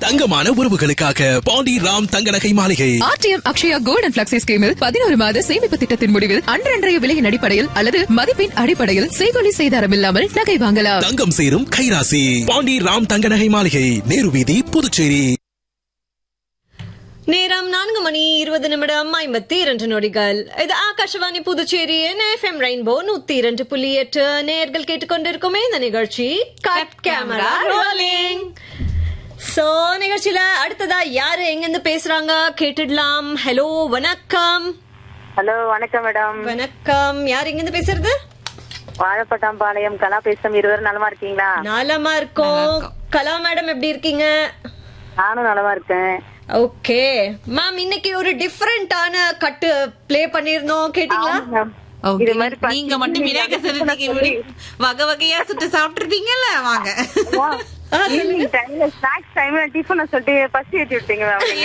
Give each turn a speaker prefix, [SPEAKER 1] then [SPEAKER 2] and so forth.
[SPEAKER 1] தங்கமான உறவுகளுக்காக பாண்டி ராம் தங்க நகை மாளிகை
[SPEAKER 2] RTM Akshaya gold and flexi ஸ்கீமில் பதினோரு மாத சேமிப்பு திட்டத்தின் முடிவில் அன்றன்றைய விலையின் அடிப்படையில் அல்லது மதிப்பின் அடிப்படையில் செய்கொலி செய்தாரம் இல்லாமல் நகை வாங்கலாம்
[SPEAKER 1] தங்கம் சேரும் கைராசி பாண்டி ராம் தங்க நகை மாளிகை நேரு வீதி புதுச்சேரி
[SPEAKER 3] நேரம் நான்கு மணி இருபது நிமிடம் ஐம்பத்தி இரண்டு நொடிகள் இது ஆகாஷவாணி புதுச்சேரி எஃப்எம் ரெயின்போ நூத்தி இரண்டு புள்ளி எட்டு நேர்கள் கேட்டுக்கொண்டிருக்குமே இந்த நிகழ்ச்சி கட் கேமரா ரோலிங் சோ நிகழ்ச்சியில அடுத்ததா யாரு எங்க இருந்து பேசுறாங்க கேட்டுடலாம் ஹலோ வணக்கம்
[SPEAKER 4] ஹலோ வணக்கம் மேடம்
[SPEAKER 3] வணக்கம் யார் எங்க இருந்து பேசுறது
[SPEAKER 4] வாழப்பட்டாம்பாளையம் கலா பேசும் இருவரும் நலமா இருக்கீங்களா
[SPEAKER 3] நலமா இருக்கோம் கலா மேடம் எப்படி இருக்கீங்க
[SPEAKER 4] நானும் நலமா இருக்கேன்
[SPEAKER 3] ஓகே மேம் இன்னைக்கு ஒரு டிஃபரெண்டான கட்டு ப்ளே பண்ணிருந்தோம் கேட்டீங்களா
[SPEAKER 4] மேம்,
[SPEAKER 5] Okay.
[SPEAKER 4] இது மாதிரி பத்து
[SPEAKER 5] நீங்க மட்டும் விநாயகர் சதுர்த்திக்கு இப்படி வகை வகையா சுட்டு சாப்பிட்டுருப்பீங்கல்ல வாங்க
[SPEAKER 4] ஈவினிங் டைம்ல ஸ்நாக்ஸ் டைம்ல டிஃபன் சொல்லிட்டு பசி ஏற்றி விட்டீங்க மேம்